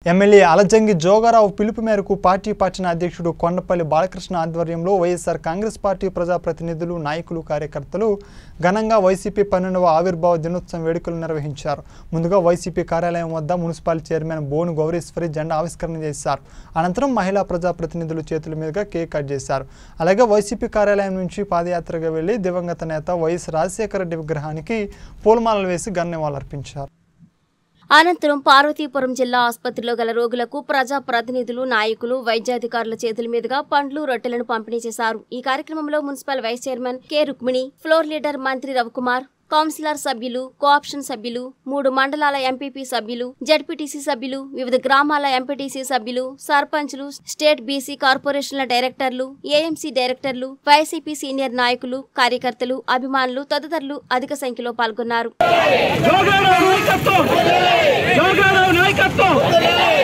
MLA Alajangi Joga Rao పిలుపు మేరకు party పట్టణ అధ్యక్షుడు కొండపల్లి బాలకృష్ణ ఆధ్వర్యంలో వైఎస్ఆర్ కాంగ్రెస్ పార్టీ ప్రజాప్రతినిధులు నాయకులు కార్యకర్తలు ఘనంగా వైసీపీ పన్నెండవ ఆవిర్భావ దినోత్సవం వేడుకలు నిర్వహించారు ముందుగా వైసీపీ కార్యాలయం వద్ద మున్సిపల్ చైర్మన్ బోను గౌరీశ్వరి జెండా ఆవిష్కరణ చేశారు అనంతరం మహిళా ప్రజాప్రతినిధుల చేతుల మీదుగా కేక్ కట్ చేశారు అలాగే వైసీపీ కార్యాలయం నుంచి పాదయాత్రగా వెళ్లి దివంగత నేత వైఎస్ రాజశేఖర రెడ్డి విగ్రహానికి పూలమాలలు వేసి ఘన్యవాళర్పించారు అనంతరం పార్వతీపురం జిల్లా ఆసుపత్రిలో గల రోగులకు ప్రజా ప్రతినిధులు నాయకులు వైద్యాధికారుల చేతుల మీదుగా పండ్లు రొట్టెలను పంపిణీ చేశారు ఈ కార్యక్రమంలో municipal vice chairman K Rukmini floor leader మంత్రి రవికుమార్ కౌన్సిలర్ సభ్యులు కోఆప్షన్ సభ్యులు మూడు మండలాల ఎంపీపీ సభ్యులు జడ్పీటీసీ సభ్యులు వివిధ గ్రామాల ఎంపీటీసీ సభ్యులు సర్పంచ్లు స్టేట్ బీసీ కార్పొరేషన్ల డైరెక్టర్లు ఏఎంసీ డైరెక్టర్లు వైసీపీ సీనియర్ నాయకులు కార్యకర్తలు అభిమానులు తదితరులు అధిక సంఖ్యలో పాల్గొన్నారు జోగారావు నాయకత్వం జోగారావు నాయకత్వం